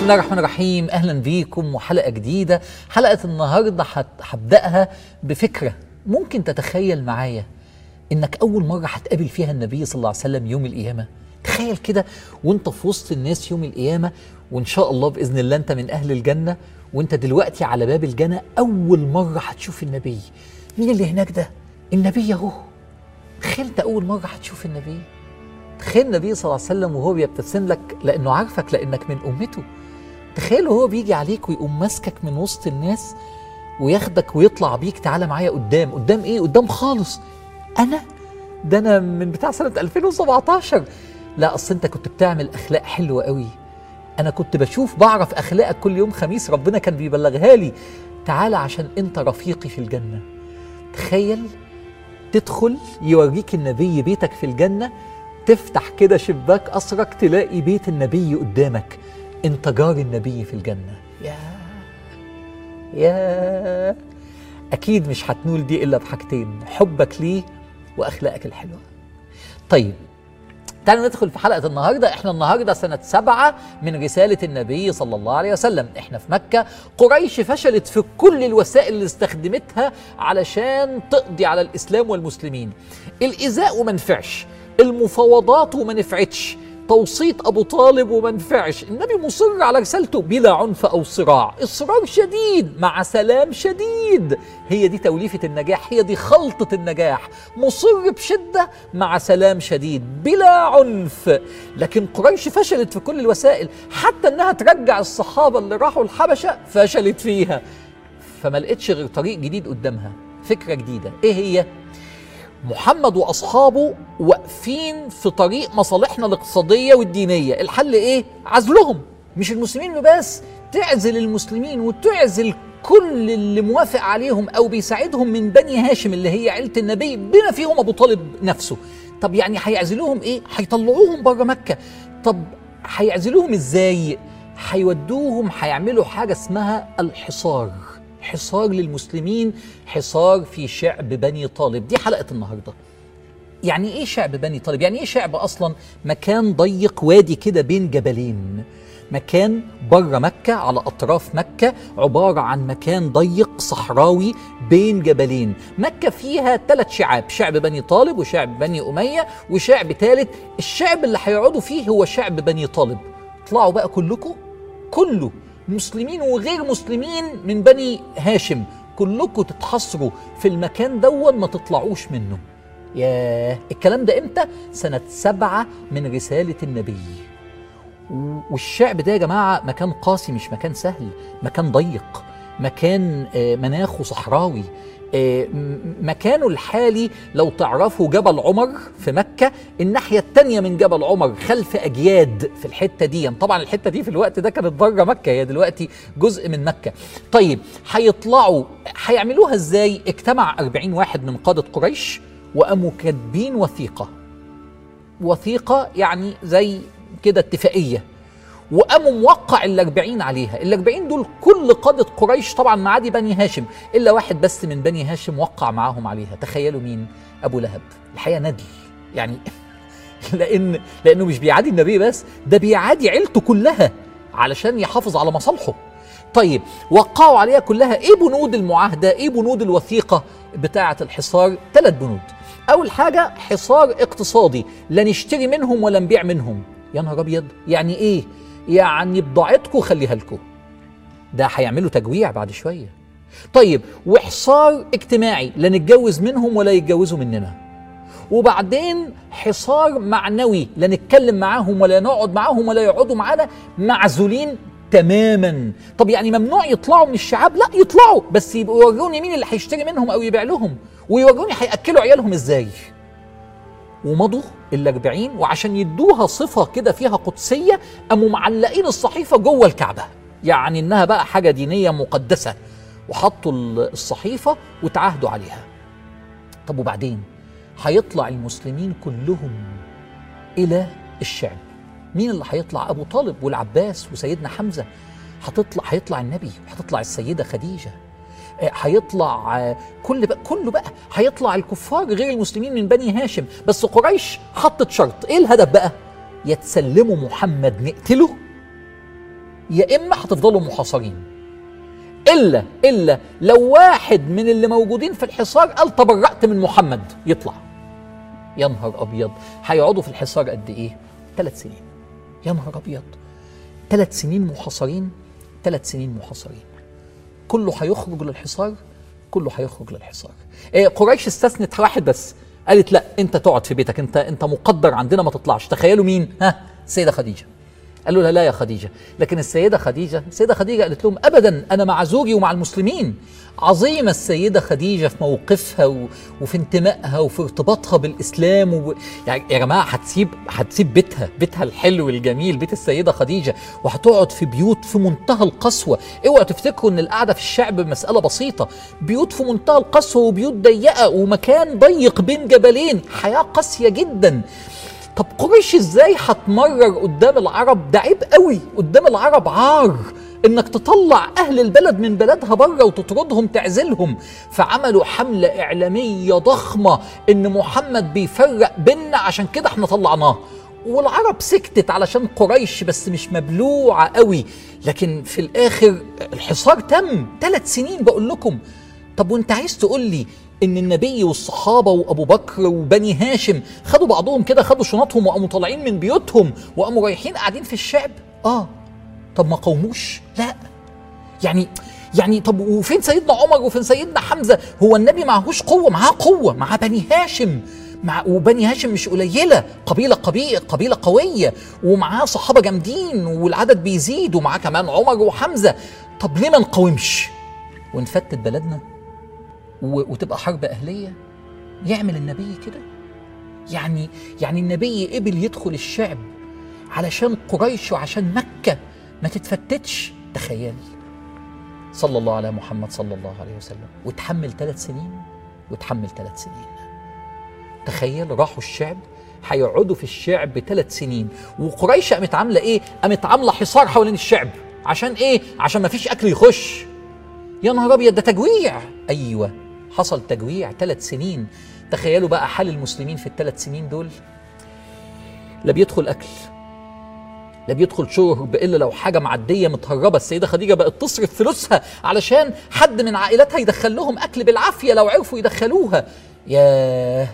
الله الرحمن الرحيم اهلا بيكم وحلقه جديده حلقه النهارده هت- هبداها بفكره ممكن تتخيل معايا انك اول مره هتقابل فيها النبي صلى الله عليه وسلم يوم القيامه تخيل كده وانت في وسط الناس يوم القيامه وان شاء الله باذن الله انت من اهل الجنه وانت دلوقتي على باب الجنه اول مره هتشوف النبي مين اللي هناك ده النبي اهو تخيل انت اول مره هتشوف النبي تخيل النبي صلى الله عليه وسلم وهو بيبتسم لك لانه عارفك لانك من امته تخيل وهو بيجي عليك ويقوم ماسكك من وسط الناس وياخدك ويطلع بيك تعالى معايا قدام قدام ايه قدام خالص انا ده انا من بتاع سنه 2017 لا اصل انت كنت بتعمل اخلاق حلوه قوي انا كنت بشوف بعرف اخلاقك كل يوم خميس ربنا كان بيبلغها لي تعالى عشان انت رفيقي في الجنه تخيل تدخل يوريك النبي بيتك في الجنة تفتح كده شباك قصرك تلاقي بيت النبي قدامك انت جار النبي في الجنة يا يا أكيد مش هتنول دي إلا بحاجتين حبك ليه وأخلاقك الحلوة طيب تعالوا ندخل في حلقة النهاردة احنا النهاردة سنة سبعة من رسالة النبي صلى الله عليه وسلم احنا في مكة قريش فشلت في كل الوسائل اللي استخدمتها علشان تقضي على الإسلام والمسلمين الإزاء وما نفعش المفاوضات وما نفعتش توسيط ابو طالب وما نفعش النبي مصر على رسالته بلا عنف او صراع اصرار شديد مع سلام شديد هي دي توليفه النجاح هي دي خلطه النجاح مصر بشده مع سلام شديد بلا عنف لكن قريش فشلت في كل الوسائل حتى انها ترجع الصحابه اللي راحوا الحبشه فشلت فيها فما لقتش غير طريق جديد قدامها فكره جديده ايه هي محمد واصحابه واقفين في طريق مصالحنا الاقتصاديه والدينيه الحل ايه عزلهم مش المسلمين بس تعزل المسلمين وتعزل كل اللي موافق عليهم او بيساعدهم من بني هاشم اللي هي عيله النبي بما فيهم ابو طالب نفسه طب يعني هيعزلوهم ايه هيطلعوهم بره مكه طب هيعزلوهم ازاي هيودوهم هيعملوا حاجه اسمها الحصار حصار للمسلمين حصار في شعب بني طالب دي حلقة النهاردة يعني ايه شعب بني طالب يعني ايه شعب اصلا مكان ضيق وادي كده بين جبلين مكان بره مكة على أطراف مكة عبارة عن مكان ضيق صحراوي بين جبلين مكة فيها ثلاث شعاب شعب بني طالب وشعب بني أمية وشعب ثالث الشعب اللي هيقعدوا فيه هو شعب بني طالب اطلعوا بقى كلكم كله مسلمين وغير مسلمين من بني هاشم كلكم تتحصروا في المكان دون ما تطلعوش منه ياه الكلام ده امتى سنة سبعة من رسالة النبي و- والشعب ده يا جماعة مكان قاسي مش مكان سهل مكان ضيق مكان آه، مناخه صحراوي آه، م- مكانه الحالي لو تعرفوا جبل عمر في مكة الناحية التانية من جبل عمر خلف أجياد في الحتة دي طبعا الحتة دي في الوقت ده كانت بره مكة هي دلوقتي جزء من مكة طيب هيطلعوا هيعملوها ازاي اجتمع 40 واحد من قادة قريش وقاموا كاتبين وثيقة وثيقة يعني زي كده اتفاقية وقاموا موقع الأربعين عليها الأربعين دول كل قادة قريش طبعا ما عدا بني هاشم إلا واحد بس من بني هاشم وقع معاهم عليها تخيلوا مين أبو لهب الحقيقة ندل يعني لأن لأنه مش بيعادي النبي بس ده بيعادي عيلته كلها علشان يحافظ على مصالحه طيب وقعوا عليها كلها ايه بنود المعاهده ايه بنود الوثيقه بتاعه الحصار ثلاث بنود اول حاجه حصار اقتصادي لا نشتري منهم ولا نبيع منهم يا نهار ابيض يعني ايه يعني بضاعتكم خليها لكم ده هيعملوا تجويع بعد شويه طيب وحصار اجتماعي لا نتجوز منهم ولا يتجوزوا مننا وبعدين حصار معنوي لا نتكلم معاهم ولا نقعد معاهم ولا يقعدوا معانا معزولين تماما طب يعني ممنوع يطلعوا من الشعاب لا يطلعوا بس يبقوا يوروني مين اللي هيشتري منهم او يبيع لهم ويوروني هياكلوا عيالهم ازاي ومضوا الأربعين وعشان يدوها صفة كده فيها قدسية قاموا معلقين الصحيفة جوه الكعبة يعني إنها بقى حاجة دينية مقدسة وحطوا الصحيفة وتعاهدوا عليها طب وبعدين هيطلع المسلمين كلهم إلى الشعب مين اللي هيطلع أبو طالب والعباس وسيدنا حمزة هتطلع هيطلع النبي وهتطلع السيدة خديجة آه، هيطلع آه، كل بقى كله بقى هيطلع الكفار غير المسلمين من بني هاشم بس قريش حطت شرط ايه الهدف بقى يتسلموا محمد نقتله يا اما هتفضلوا محاصرين الا الا لو واحد من اللي موجودين في الحصار قال تبرأت من محمد يطلع يا نهار ابيض هيقعدوا في الحصار قد ايه ثلاث سنين يا نهار ابيض ثلاث سنين محاصرين ثلاث سنين محاصرين كله هيخرج للحصار كله هيخرج للحصار إيه قريش استثنت واحد بس قالت لا انت تقعد في بيتك انت انت مقدر عندنا ما تطلعش تخيلوا مين ها السيده خديجه قالوا لها لا يا خديجه لكن السيده خديجه السيده خديجه قالت لهم ابدا انا مع زوجي ومع المسلمين عظيمه السيده خديجه في موقفها و... وفي انتمائها وفي ارتباطها بالاسلام و... يعني يا جماعه هتسيب هتسيب بيتها بيتها الحلو الجميل بيت السيده خديجه وهتقعد في بيوت في منتهى القسوه اوعوا تفتكروا ان القعده في الشعب مساله بسيطه بيوت في منتهى القسوه وبيوت ضيقه ومكان ضيق بين جبلين حياه قاسيه جدا طب قريش ازاي هتمرر قدام العرب ده عيب قوي قدام العرب عار انك تطلع اهل البلد من بلدها بره وتطردهم تعزلهم فعملوا حمله اعلاميه ضخمه ان محمد بيفرق بينا عشان كده احنا طلعناه والعرب سكتت علشان قريش بس مش مبلوعه قوي لكن في الاخر الحصار تم ثلاث سنين بقول لكم طب وانت عايز تقول لي ان النبي والصحابه وابو بكر وبني هاشم خدوا بعضهم كده خدوا شنطهم وقاموا طالعين من بيوتهم وقاموا رايحين قاعدين في الشعب اه طب ما قوموش لا يعني يعني طب وفين سيدنا عمر وفين سيدنا حمزه هو النبي معهوش قوه معاه قوه مع بني هاشم مع وبني هاشم مش قليله قبيله قبيله قبيله قويه ومعاه صحابه جامدين والعدد بيزيد ومعاه كمان عمر وحمزه طب ليه ما نقاومش ونفتت بلدنا و- وتبقى حرب اهليه يعمل النبي كده يعني يعني النبي قبل يدخل الشعب علشان قريش وعشان مكه ما تتفتتش تخيل صلى الله على محمد صلى الله عليه وسلم وتحمل ثلاث سنين وتحمل ثلاث سنين تخيل راحوا الشعب هيقعدوا في الشعب ثلاث سنين وقريش قامت عامله ايه؟ قامت عامله حصار حوالين الشعب عشان ايه؟ عشان ما فيش اكل يخش يا نهار ابيض ده تجويع ايوه حصل تجويع ثلاث سنين تخيلوا بقى حال المسلمين في الثلاث سنين دول لا بيدخل اكل لا بيدخل شرب الا لو حاجه معديه متهربه السيده خديجه بقت تصرف فلوسها علشان حد من عائلتها يدخل لهم اكل بالعافيه لو عرفوا يدخلوها ياه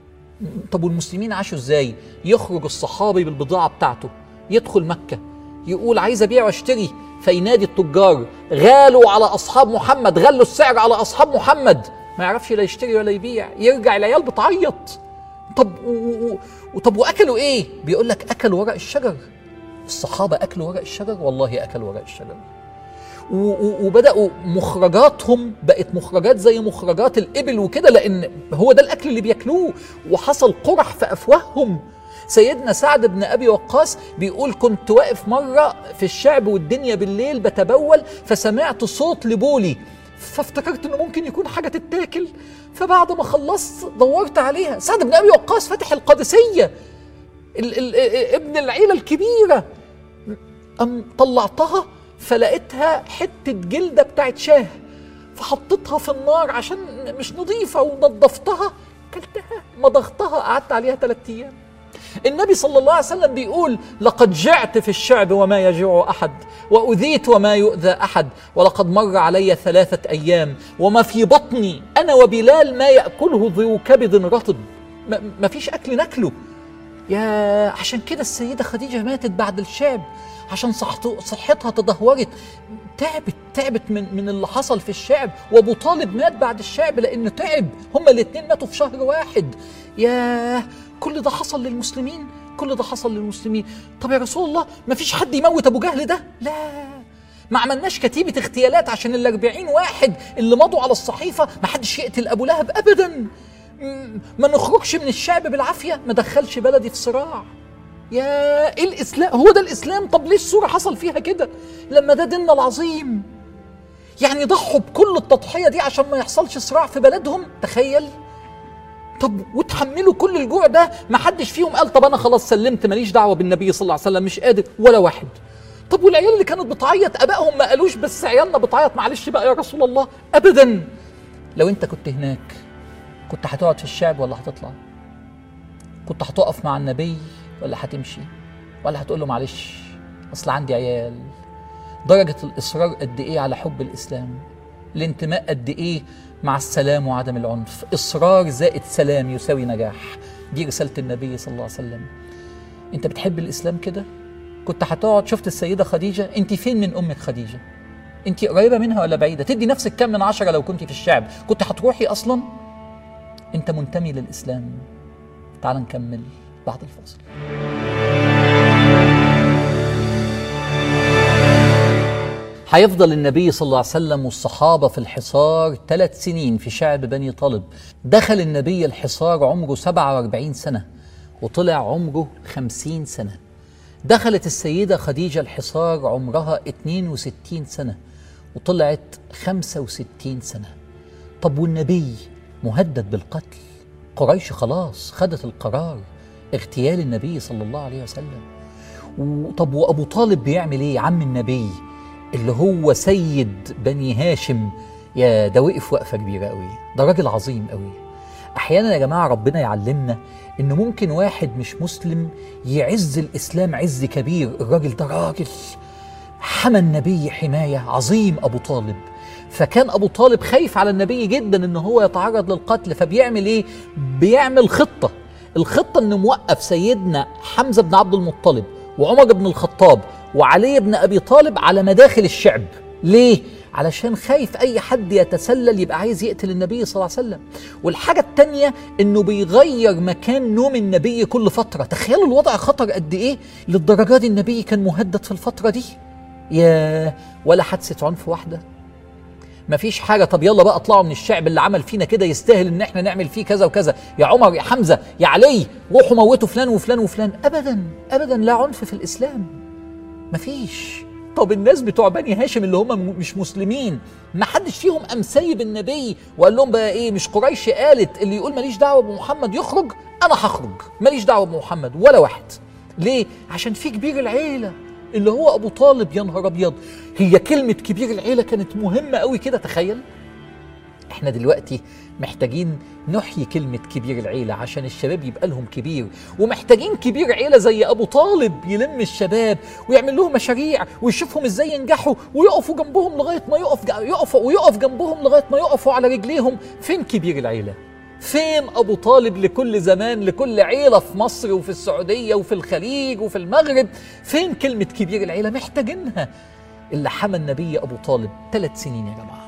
طب والمسلمين عاشوا ازاي يخرج الصحابي بالبضاعه بتاعته يدخل مكه يقول عايز ابيع واشتري فينادي التجار غالوا على اصحاب محمد غلوا السعر على اصحاب محمد ما يعرفش لا يشتري ولا يبيع يرجع العيال بتعيط طب و... و... و... طب واكلوا ايه بيقول لك اكلوا ورق الشجر الصحابه اكلوا ورق الشجر والله اكلوا ورق الشجر و- و- وبداوا مخرجاتهم بقت مخرجات زي مخرجات الابل وكده لان هو ده الاكل اللي بياكلوه وحصل قرح في افواههم سيدنا سعد بن ابي وقاص بيقول كنت واقف مره في الشعب والدنيا بالليل بتبول فسمعت صوت لبولي فافتكرت انه ممكن يكون حاجه تتاكل فبعد ما خلصت دورت عليها سعد بن ابي وقاص فاتح القادسيه ال ال ابن العيله الكبيره أم طلعتها فلقيتها حتة جلدة بتاعت شاه فحطيتها في النار عشان مش نظيفة ونظفتها كلتها مضغتها قعدت عليها ثلاثة أيام النبي صلى الله عليه وسلم بيقول لقد جعت في الشعب وما يجوع أحد وأذيت وما يؤذى أحد ولقد مر علي ثلاثة أيام وما في بطني أنا وبلال ما يأكله ذو كبد رطب ما ما فيش أكل ناكله يا عشان كده السيدة خديجة ماتت بعد الشعب عشان صحته صحتها تدهورت تعبت تعبت من من اللي حصل في الشعب وابو طالب مات بعد الشعب لانه تعب هما الاثنين ماتوا في شهر واحد ياه كل ده حصل للمسلمين كل ده حصل للمسلمين طب يا رسول الله ما فيش حد يموت ابو جهل ده لا ما عملناش كتيبة اغتيالات عشان الأربعين واحد اللي مضوا على الصحيفة ما حدش يقتل أبو لهب أبدا م- ما نخرجش من الشعب بالعافية ما دخلش بلدي في صراع يا ايه الاسلام هو ده الاسلام طب ليه الصوره حصل فيها كده لما ده ديننا العظيم يعني ضحوا بكل التضحيه دي عشان ما يحصلش صراع في بلدهم تخيل طب وتحملوا كل الجوع ده ما حدش فيهم قال طب انا خلاص سلمت ماليش دعوه بالنبي صلى الله عليه وسلم مش قادر ولا واحد طب والعيال اللي كانت بتعيط ابائهم ما قالوش بس عيالنا بتعيط معلش بقى يا رسول الله ابدا لو انت كنت هناك كنت هتقعد في الشعب ولا هتطلع كنت هتقف مع النبي ولا هتمشي ولا هتقول له معلش اصل عندي عيال درجة الإصرار قد إيه على حب الإسلام الانتماء قد إيه مع السلام وعدم العنف إصرار زائد سلام يساوي نجاح دي رسالة النبي صلى الله عليه وسلم أنت بتحب الإسلام كده كنت هتقعد شفت السيدة خديجة أنت فين من أمك خديجة أنت قريبة منها ولا بعيدة تدي نفسك كم من عشرة لو كنت في الشعب كنت هتروحي أصلا أنت منتمي للإسلام تعال نكمل بعد الفاصل هيفضل النبي صلى الله عليه وسلم والصحابة في الحصار ثلاث سنين في شعب بني طالب دخل النبي الحصار عمره 47 سنة وطلع عمره 50 سنة دخلت السيدة خديجة الحصار عمرها 62 سنة وطلعت 65 سنة طب والنبي مهدد بالقتل قريش خلاص خدت القرار اغتيال النبي صلى الله عليه وسلم طب وابو طالب بيعمل ايه عم النبي اللي هو سيد بني هاشم يا ده وقف وقفه كبيره قوي ده راجل عظيم قوي احيانا يا جماعه ربنا يعلمنا ان ممكن واحد مش مسلم يعز الاسلام عز كبير الراجل ده راجل حمى النبي حمايه عظيم ابو طالب فكان ابو طالب خايف على النبي جدا ان هو يتعرض للقتل فبيعمل ايه بيعمل خطه الخطه انه موقف سيدنا حمزه بن عبد المطلب وعمر بن الخطاب وعلي بن ابي طالب على مداخل الشعب ليه علشان خايف اي حد يتسلل يبقى عايز يقتل النبي صلى الله عليه وسلم والحاجه الثانيه انه بيغير مكان نوم النبي كل فتره تخيلوا الوضع خطر قد ايه للدرجه دي النبي كان مهدد في الفتره دي يا ولا حادثه عنف واحده مفيش حاجه طب يلا بقى اطلعوا من الشعب اللي عمل فينا كده يستاهل ان احنا نعمل فيه كذا وكذا يا عمر يا حمزه يا علي روحوا موتوا فلان وفلان وفلان ابدا ابدا لا عنف في الاسلام مفيش طب الناس بتوع بني هاشم اللي هم مش مسلمين ما حدش فيهم قام سايب النبي وقال لهم بقى ايه مش قريش قالت اللي يقول ماليش دعوه بمحمد يخرج انا هخرج ماليش دعوه بمحمد ولا واحد ليه عشان في كبير العيله اللي هو ابو طالب يا نهار ابيض هي كلمه كبير العيله كانت مهمه قوي كده تخيل احنا دلوقتي محتاجين نحيي كلمة كبير العيلة عشان الشباب يبقى لهم كبير ومحتاجين كبير عيلة زي أبو طالب يلم الشباب ويعمل لهم مشاريع ويشوفهم ازاي ينجحوا ويقفوا جنبهم لغاية ما يقف يقف ويقف جنبهم لغاية ما يقفوا على رجليهم فين كبير العيلة؟ فين أبو طالب لكل زمان لكل عيلة في مصر وفي السعودية وفي الخليج وفي المغرب فين كلمة كبير العيلة محتاجينها اللي حمى النبي أبو طالب ثلاث سنين يا جماعة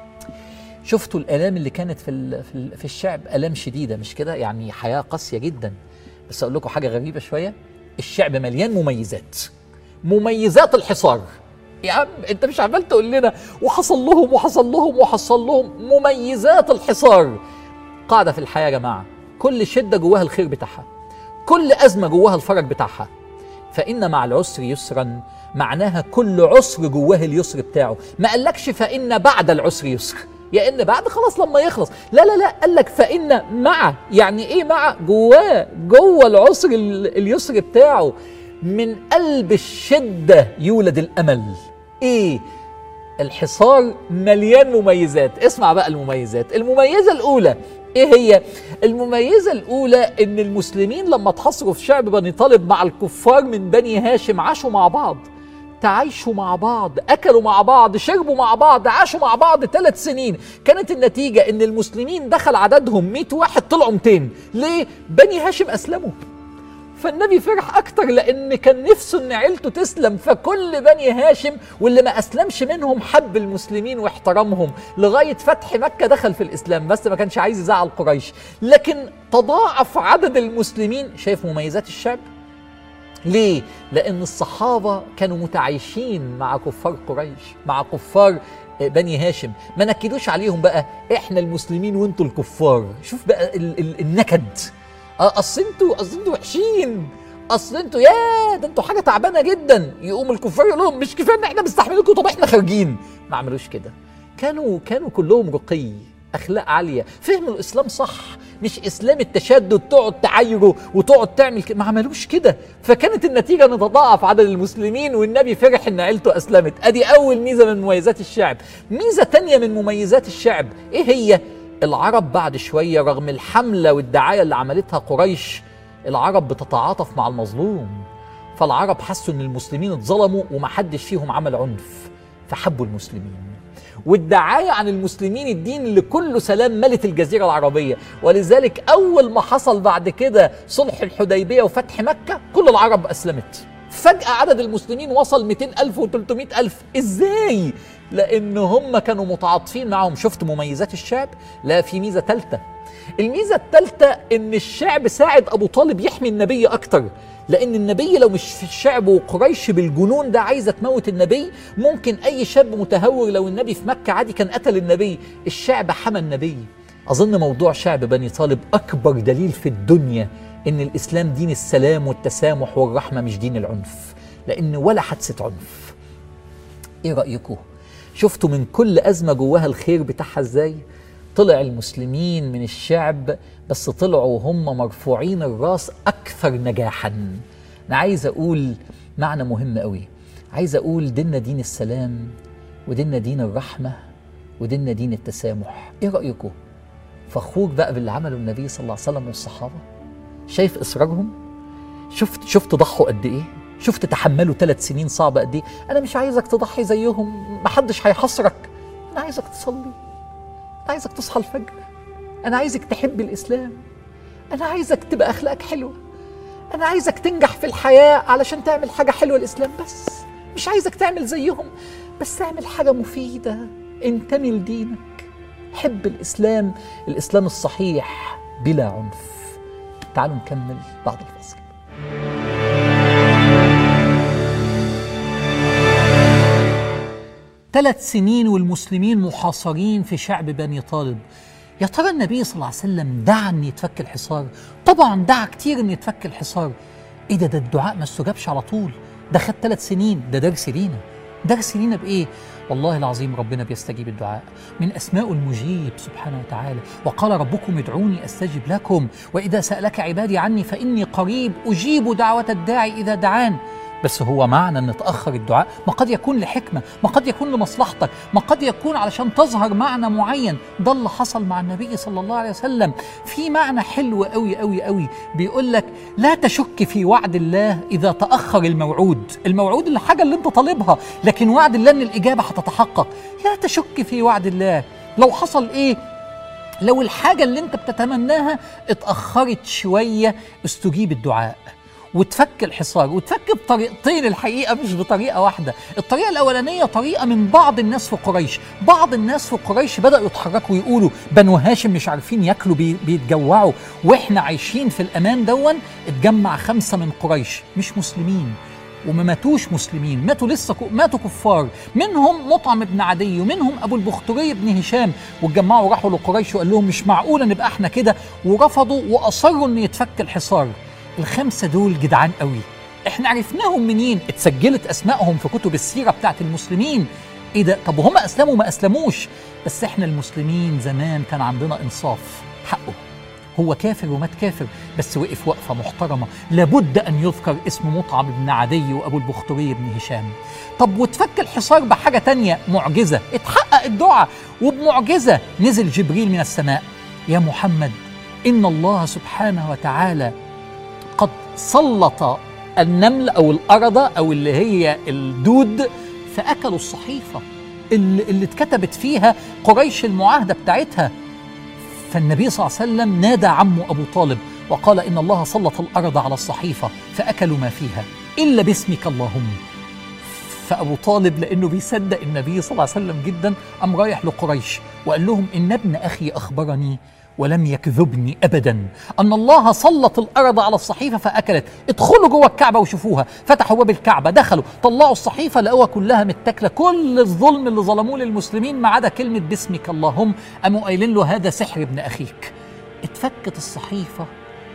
شفتوا الآلام اللي كانت في في, في الشعب آلام شديدة مش كده يعني حياة قاسية جدا بس أقول لكم حاجة غريبة شوية الشعب مليان مميزات مميزات الحصار يا عم انت مش عمال تقول لنا وحصل لهم وحصل لهم وحصل لهم مميزات الحصار قاعدة في الحياة يا جماعة كل شدة جواها الخير بتاعها كل أزمة جواها الفرج بتاعها فإن مع العسر يسرا معناها كل عسر جواه اليسر بتاعه ما قالكش فإن بعد العسر يسر يا ان بعد خلاص لما يخلص لا لا لا قال لك فان مع يعني ايه مع جواه جوه العسر اليسر بتاعه من قلب الشده يولد الامل ايه الحصار مليان مميزات اسمع بقى المميزات المميزه الاولى ايه هي المميزه الاولى ان المسلمين لما اتحصروا في شعب بني طالب مع الكفار من بني هاشم عاشوا مع بعض تعايشوا مع بعض اكلوا مع بعض شربوا مع بعض عاشوا مع بعض ثلاث سنين كانت النتيجه ان المسلمين دخل عددهم 100 واحد طلعوا 200 ليه بني هاشم اسلموا فالنبي فرح اكتر لان كان نفسه ان عيلته تسلم فكل بني هاشم واللي ما اسلمش منهم حب المسلمين واحترمهم لغايه فتح مكه دخل في الاسلام بس ما كانش عايز يزعل قريش لكن تضاعف عدد المسلمين شايف مميزات الشعب ليه؟ لأن الصحابة كانوا متعايشين مع كفار قريش مع كفار بني هاشم ما نكدوش عليهم بقى احنا المسلمين وانتوا الكفار شوف بقى ال ال النكد اصل انتوا اصل انتوا وحشين اصل انتوا يا ده انتوا حاجه تعبانه جدا يقوم الكفار يقول لهم مش كفايه ان احنا مستحملينكم طب احنا خارجين ما عملوش كده كانوا كانوا كلهم رقي اخلاق عاليه فهموا الاسلام صح مش اسلام التشدد تقعد تعايره وتقعد تعمل كده ما عملوش كده فكانت النتيجه ان تضاعف عدد المسلمين والنبي فرح ان عيلته اسلمت ادي اول ميزه من مميزات الشعب ميزه تانية من مميزات الشعب ايه هي العرب بعد شويه رغم الحمله والدعايه اللي عملتها قريش العرب بتتعاطف مع المظلوم فالعرب حسوا ان المسلمين اتظلموا ومحدش فيهم عمل عنف فحبوا المسلمين والدعاية عن المسلمين الدين اللي كله سلام ملت الجزيرة العربية ولذلك أول ما حصل بعد كده صلح الحديبية وفتح مكة كل العرب أسلمت فجأة عدد المسلمين وصل 200 ألف و 300 ألف إزاي؟ لأن هم كانوا متعاطفين معهم شفت مميزات الشعب؟ لا في ميزة ثالثة الميزة الثالثة إن الشعب ساعد أبو طالب يحمي النبي أكتر لأن النبي لو مش في الشعب وقريش بالجنون ده عايزة تموت النبي ممكن أي شاب متهور لو النبي في مكة عادي كان قتل النبي الشعب حمى النبي أظن موضوع شعب بني طالب أكبر دليل في الدنيا إن الإسلام دين السلام والتسامح والرحمة مش دين العنف لأن ولا حادثة عنف إيه رأيكم؟ شفتوا من كل أزمة جواها الخير بتاعها إزاي؟ طلع المسلمين من الشعب بس طلعوا هم مرفوعين الراس أكثر نجاحا أنا عايز أقول معنى مهم قوي عايز أقول ديننا دين السلام وديننا دين الرحمة وديننا دين التسامح إيه رأيكم؟ فخور بقى باللي عمله النبي صلى الله عليه وسلم والصحابة شايف إصرارهم؟ شفت شفت ضحوا قد إيه؟ شفت تحملوا ثلاث سنين صعبة قد إيه؟ أنا مش عايزك تضحي زيهم محدش هيحصرك أنا عايزك تصلي أنا عايزك تصحى الفجر أنا عايزك تحب الإسلام أنا عايزك تبقى أخلاقك حلوة أنا عايزك تنجح في الحياة علشان تعمل حاجة حلوة الإسلام بس مش عايزك تعمل زيهم بس اعمل حاجة مفيدة انتمي لدينك حب الإسلام الإسلام الصحيح بلا عنف تعالوا نكمل بعد الفصل ثلاث سنين والمسلمين محاصرين في شعب بني طالب يا ترى النبي صلى الله عليه وسلم دعا ان يتفك الحصار طبعا دعا كتير ان يتفك الحصار ايه ده ده الدعاء ما استجابش على طول ده خد ثلاث سنين ده درس لينا درس لينا بايه والله العظيم ربنا بيستجيب الدعاء من اسماء المجيب سبحانه وتعالى وقال ربكم ادعوني استجب لكم واذا سالك عبادي عني فاني قريب اجيب دعوه الداعي اذا دعان بس هو معنى ان تاخر الدعاء ما قد يكون لحكمه ما قد يكون لمصلحتك ما قد يكون علشان تظهر معنى معين ده اللي حصل مع النبي صلى الله عليه وسلم في معنى حلو قوي قوي قوي بيقول لك لا تشك في وعد الله اذا تاخر الموعود الموعود الحاجه اللي انت طالبها لكن وعد الله ان الاجابه هتتحقق لا تشك في وعد الله لو حصل ايه لو الحاجة اللي انت بتتمناها اتأخرت شوية استجيب الدعاء وتفك الحصار وتفك بطريقتين الحقيقه مش بطريقه واحده الطريقه الاولانيه طريقه من بعض الناس في قريش بعض الناس في قريش بداوا يتحركوا ويقولوا بنو هاشم مش عارفين ياكلوا بي بيتجوعوا واحنا عايشين في الامان دون اتجمع خمسه من قريش مش مسلمين وما ماتوش مسلمين ماتوا لسه ماتوا كفار منهم مطعم بن عدي ومنهم ابو البختري بن هشام واتجمعوا راحوا لقريش وقال لهم مش معقوله نبقى احنا كده ورفضوا واصروا ان يتفك الحصار الخمسة دول جدعان قوي احنا عرفناهم منين اتسجلت اسمائهم في كتب السيرة بتاعت المسلمين ايه ده طب وهم اسلموا ما اسلموش بس احنا المسلمين زمان كان عندنا انصاف حقه هو كافر ومات كافر بس وقف وقفة محترمة لابد أن يذكر اسم مطعم بن عدي وأبو البختري بن هشام طب وتفك الحصار بحاجة تانية معجزة اتحقق الدعاء وبمعجزة نزل جبريل من السماء يا محمد إن الله سبحانه وتعالى قد سلط النمل او القرده او اللي هي الدود فاكلوا الصحيفه اللي, اللي اتكتبت فيها قريش المعاهده بتاعتها فالنبي صلى الله عليه وسلم نادى عمه ابو طالب وقال ان الله سلط الارض على الصحيفه فاكلوا ما فيها الا باسمك اللهم فابو طالب لانه بيصدق النبي صلى الله عليه وسلم جدا قام رايح لقريش وقال لهم ان ابن اخي اخبرني ولم يكذبني ابدا ان الله سلط الارض على الصحيفه فاكلت ادخلوا جوه الكعبه وشوفوها فتحوا باب الكعبه دخلوا طلعوا الصحيفه لقوها كلها متاكله كل الظلم اللي ظلموه للمسلمين ما عدا كلمه باسمك اللهم قاموا قايلين له هذا سحر ابن اخيك اتفكت الصحيفه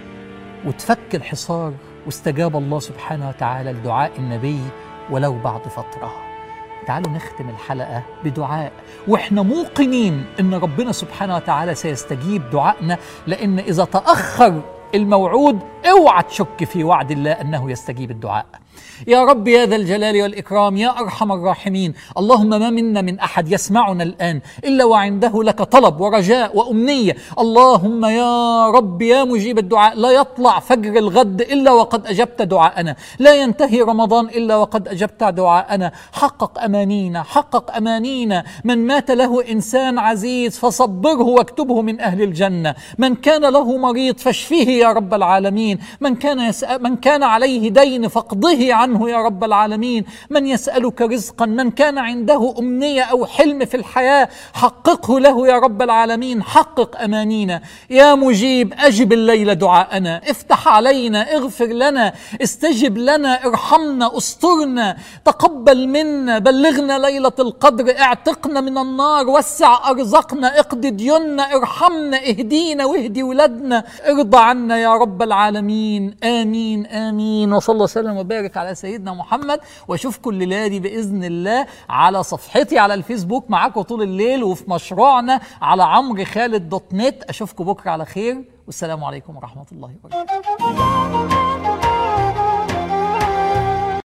وتفك الحصار واستجاب الله سبحانه وتعالى لدعاء النبي ولو بعد فتره تعالوا نختم الحلقة بدعاء واحنا موقنين ان ربنا سبحانه وتعالى سيستجيب دعائنا لان اذا تأخر الموعود اوعى تشك في وعد الله انه يستجيب الدعاء يا رب يا ذا الجلال والإكرام يا أرحم الراحمين اللهم ما منا من أحد يسمعنا الآن إلا وعنده لك طلب ورجاء وأمنية اللهم يا رب يا مجيب الدعاء لا يطلع فجر الغد إلا وقد أجبت دعاءنا لا ينتهي رمضان إلا وقد أجبت دعاءنا حقق أمانينا حقق أمانينا من مات له إنسان عزيز فصبره واكتبه من أهل الجنة من كان له مريض فاشفيه يا رب العالمين من كان يسأل من كان عليه دين فاقضه عنه يا رب العالمين من يسألك رزقا من كان عنده أمنية أو حلم في الحياة حققه له يا رب العالمين حقق أمانينا يا مجيب أجب الليل دعاءنا افتح علينا اغفر لنا استجب لنا ارحمنا استرنا تقبل منا بلغنا ليلة القدر اعتقنا من النار وسع أرزقنا اقض ديوننا ارحمنا اهدينا واهدي ولادنا ارضى عنا يا رب العالمين آمين آمين وصلى الله وسلم وبارك على سيدنا محمد واشوفكم الليلة دي بإذن الله على صفحتي على الفيسبوك معاكم طول الليل وفي مشروعنا على عمرو خالد دوت نت اشوفكم بكرة على خير والسلام عليكم ورحمة الله وبركاته